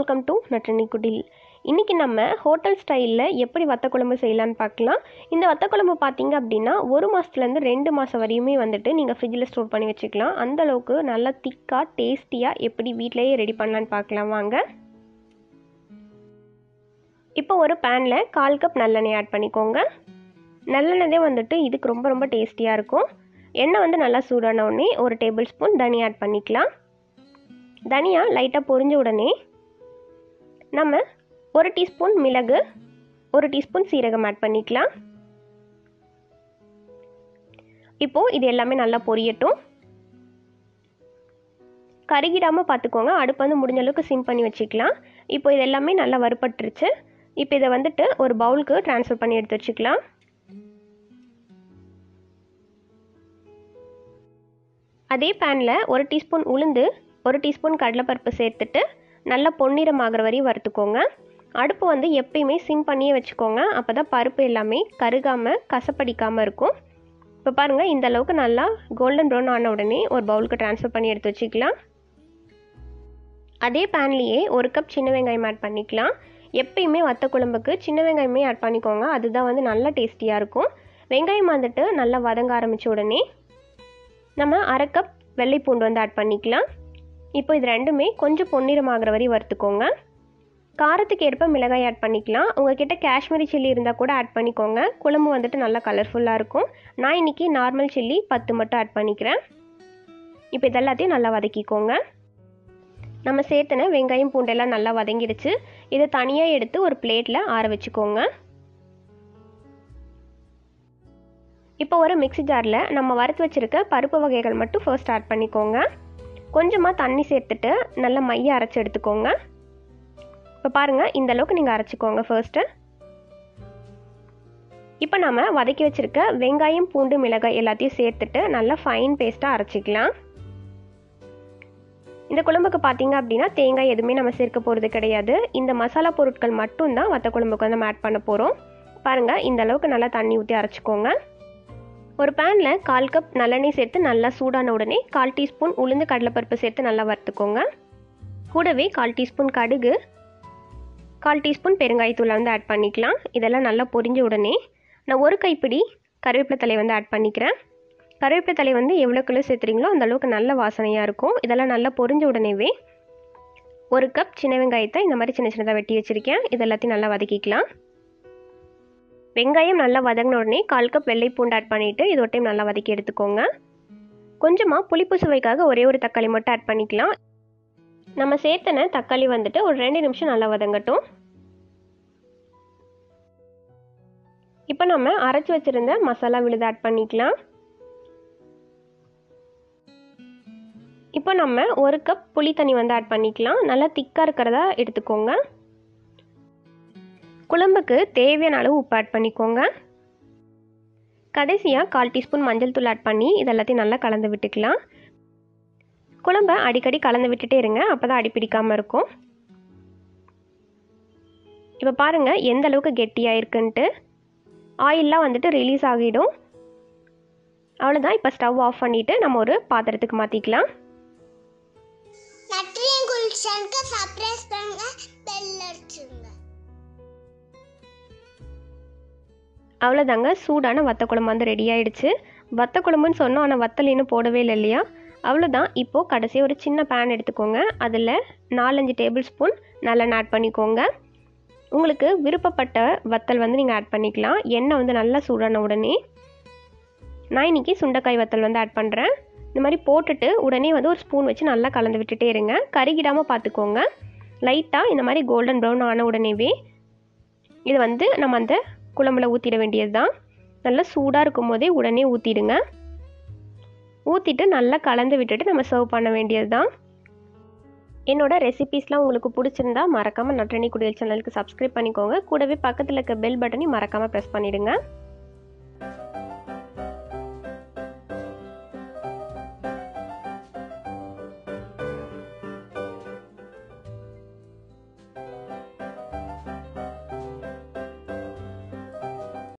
welcome to நட்டினி குடில் இன்றைக்கி நம்ம ஹோட்டல் ஸ்டைலில் எப்படி வத்த குழம்பு செய்யலான்னு பார்க்கலாம் இந்த வத்த குழம்பு பார்த்தீங்க அப்படின்னா ஒரு மாதத்துலேருந்து ரெண்டு மாதம் வரையுமே வந்துட்டு நீங்கள் ஃப்ரிட்ஜில் ஸ்டோர் பண்ணி வச்சுக்கலாம் அந்த அளவுக்கு நல்லா திக்காக டேஸ்டியாக எப்படி வீட்டிலேயே ரெடி பண்ணலான்னு பார்க்கலாம் வாங்க இப்போ ஒரு பேனில் கால் கப் நல்லெண்ணெய் ஆட் பண்ணிக்கோங்க நல்லெண்ணெய் வந்துட்டு இதுக்கு ரொம்ப ரொம்ப டேஸ்டியாக இருக்கும் எண்ணெய் வந்து நல்லா சூடான உடனே ஒரு டேபிள் ஸ்பூன் தனியா ஆட் பண்ணிக்கலாம் தனியா லைட்டாக பொரிஞ்ச உடனே நம்ம ஒரு டீஸ்பூன் மிளகு ஒரு டீஸ்பூன் சீரகம் ஆட் பண்ணிக்கலாம் இப்போது இது எல்லாமே நல்லா பொரியட்டும் கருகிடாமல் பார்த்துக்கோங்க அடுப்பு வந்து முடிஞ்ச அளவுக்கு சிம் பண்ணி வச்சுக்கலாம் இப்போ இது எல்லாமே நல்லா வறுபட்டுருச்சு இப்போ இதை வந்துட்டு ஒரு பவுலுக்கு ட்ரான்ஸ்ஃபர் பண்ணி எடுத்து வச்சுக்கலாம் அதே பேனில் ஒரு டீஸ்பூன் உளுந்து ஒரு டீஸ்பூன் கடலைப்பருப்பு சேர்த்துட்டு நல்லா பொன்னிறம் ஆகிற வரையும் வறுத்துக்கோங்க அடுப்பு வந்து எப்பயுமே சிம் பண்ணியே வச்சுக்கோங்க அப்போ தான் பருப்பு எல்லாமே கருகாமல் கசப்படிக்காமல் இருக்கும் இப்போ பாருங்கள் இந்த அளவுக்கு நல்லா கோல்டன் ப்ரௌன் ஆன உடனே ஒரு பவுலுக்கு ட்ரான்ஸ்ஃபர் பண்ணி எடுத்து வச்சுக்கலாம் அதே பேன்லேயே ஒரு கப் சின்ன வெங்காயம் ஆட் பண்ணிக்கலாம் எப்பயுமே வத்த குழம்புக்கு சின்ன வெங்காயமே ஆட் பண்ணிக்கோங்க அதுதான் வந்து நல்லா டேஸ்டியாக இருக்கும் வெங்காயம் வந்துட்டு நல்லா வதங்க ஆரம்பித்த உடனே நம்ம அரை கப் வெள்ளை பூண்டு வந்து ஆட் பண்ணிக்கலாம் இப்போ இது ரெண்டுமே கொஞ்சம் பொன்னிறமாகிற வரை வறுத்துக்கோங்க காரத்துக்கு ஏற்ப மிளகாய் ஆட் பண்ணிக்கலாம் உங்ககிட்ட காஷ்மீரி சில்லி இருந்தால் கூட ஆட் பண்ணிக்கோங்க குழம்பு வந்துட்டு நல்லா கலர்ஃபுல்லாக இருக்கும் நான் இன்றைக்கி நார்மல் சில்லி பத்து மட்டும் ஆட் பண்ணிக்கிறேன் இப்போ இதெல்லாத்தையும் நல்லா வதக்கிக்கோங்க நம்ம சேர்த்துன வெங்காயம் பூண்டெல்லாம் நல்லா வதங்கிடுச்சு இதை தனியாக எடுத்து ஒரு பிளேட்டில் ஆற வச்சுக்கோங்க இப்போ ஒரு மிக்சி ஜாரில் நம்ம வறுத்து வச்சுருக்க பருப்பு வகைகள் மட்டும் ஃபர்ஸ்ட் ஆட் பண்ணிக்கோங்க கொஞ்சமாக தண்ணி சேர்த்துட்டு நல்லா மைய அரைச்சி எடுத்துக்கோங்க இப்போ பாருங்கள் இந்த அளவுக்கு நீங்கள் அரைச்சிக்கோங்க ஃபர்ஸ்ட்டு இப்போ நம்ம வதக்கி வச்சுருக்க வெங்காயம் பூண்டு மிளகாய் எல்லாத்தையும் சேர்த்துட்டு நல்லா ஃபைன் பேஸ்ட்டாக அரைச்சிக்கலாம் இந்த குழம்புக்கு பார்த்தீங்க அப்படின்னா தேங்காய் எதுவுமே நம்ம சேர்க்க போகிறது கிடையாது இந்த மசாலா பொருட்கள் மட்டும்தான் வத்த குழம்புக்கு வந்து நம்ம ஆட் பண்ண போகிறோம் பாருங்கள் இந்த அளவுக்கு நல்லா தண்ணி ஊற்றி அரைச்சிக்கோங்க ஒரு பேனில் கால் கப் நல்லெண்ணெய் சேர்த்து நல்லா சூடான உடனே கால் டீஸ்பூன் உளுந்து கடலைப்பருப்பு சேர்த்து நல்லா வறுத்துக்கோங்க கூடவே கால் டீஸ்பூன் கடுகு கால் டீஸ்பூன் பெருங்காயத்தூளை வந்து ஆட் பண்ணிக்கலாம் இதெல்லாம் நல்லா பொரிஞ்ச உடனே நான் ஒரு கைப்பிடி கருவேப்பிலை தலை வந்து ஆட் பண்ணிக்கிறேன் கருவேப்பிலை தலை வந்து எவ்வளோ கிலோ சேர்த்துறீங்களோ அந்த அளவுக்கு நல்ல வாசனையாக இருக்கும் இதெல்லாம் நல்லா பொரிஞ்ச உடனேவே ஒரு கப் சின்ன வெங்காயத்தை இந்த மாதிரி சின்ன சின்னதாக வெட்டி வச்சுருக்கேன் இது எல்லாத்தையும் நல்லா வதக்கிக்கலாம் வெங்காயம் நல்லா வதங்கின உடனே கால் கப் வெள்ளை பூண்டு ஆட் பண்ணிவிட்டு இது ஒரு டைம் நல்லா வதக்கி எடுத்துக்கோங்க கொஞ்சமாக புளிப்பு சுவைக்காக ஒரே ஒரு தக்காளி மட்டும் ஆட் பண்ணிக்கலாம் நம்ம சேர்த்தன தக்காளி வந்துட்டு ஒரு ரெண்டு நிமிஷம் நல்லா வதங்கட்டும் இப்போ நம்ம அரைச்சி வச்சுருந்த மசாலா விழுது ஆட் பண்ணிக்கலாம் இப்போ நம்ம ஒரு கப் புளி தண்ணி வந்து ஆட் பண்ணிக்கலாம் நல்லா திக்காக இருக்கிறதா எடுத்துக்கோங்க குழம்புக்கு தேவையான அளவு உப்பு ஆட் பண்ணிக்கோங்க கடைசியாக கால் டீஸ்பூன் மஞ்சள் தூள் ஆட் பண்ணி இதெல்லாத்தையும் நல்லா கலந்து விட்டுக்கலாம் குழம்ப அடிக்கடி கலந்து விட்டுட்டே இருங்க அப்போ தான் அடிப்பிடிக்காமல் இருக்கும் இப்போ பாருங்கள் எந்த அளவுக்கு கெட்டியாக இருக்குன்ட்டு ஆயிலெலாம் வந்துட்டு ரிலீஸ் ஆகிடும் அவ்வளோதான் இப்போ ஸ்டவ் ஆஃப் பண்ணிவிட்டு நம்ம ஒரு பாத்திரத்துக்கு மாற்றிக்கலாம் நட்ரியம் குல்ஷனுக்கு சர்ப்ரைஸ் பண்ணுங்க பெல் அடிச்சுங்க அவ்வளோதாங்க சூடான வத்த குழம்பு வந்து ரெடி ஆயிடுச்சு வத்த குழம்புன்னு சொன்னோம் ஆனால் வத்தல் இன்னும் போடவே இல்லை இல்லையா அவ்வளோதான் இப்போது கடைசியாக ஒரு சின்ன பேன் எடுத்துக்கோங்க அதில் நாலஞ்சு டேபிள் ஸ்பூன் நல்லெண்ணெய் ஆட் பண்ணிக்கோங்க உங்களுக்கு விருப்பப்பட்ட வத்தல் வந்து நீங்கள் ஆட் பண்ணிக்கலாம் எண்ணெய் வந்து நல்லா சூடான உடனே நான் இன்றைக்கி சுண்டைக்காய் வத்தல் வந்து ஆட் பண்ணுறேன் இந்த மாதிரி போட்டுட்டு உடனே வந்து ஒரு ஸ்பூன் வச்சு நல்லா கலந்து விட்டுட்டே இருங்க கருகிடாமல் பார்த்துக்கோங்க லைட்டாக இந்த மாதிரி கோல்டன் ப்ரௌன் ஆன உடனேவே இது வந்து நம்ம அந்த குழம்புல ஊற்றிட வேண்டியது தான் நல்லா சூடாக இருக்கும் போதே உடனே ஊற்றிடுங்க ஊற்றிட்டு நல்லா கலந்து விட்டுட்டு நம்ம சர்வ் பண்ண வேண்டியது தான் என்னோட ரெசிபீஸ்லாம் உங்களுக்கு பிடிச்சிருந்தா மறக்காமல் நட்டணி குடியல் சேனலுக்கு சப்ஸ்கிரைப் பண்ணிக்கோங்க கூடவே பக்கத்தில் இருக்க பெல் பட்டனையும் மறக்காமல் ப்ரெஸ் பண்ணிவிடுங்க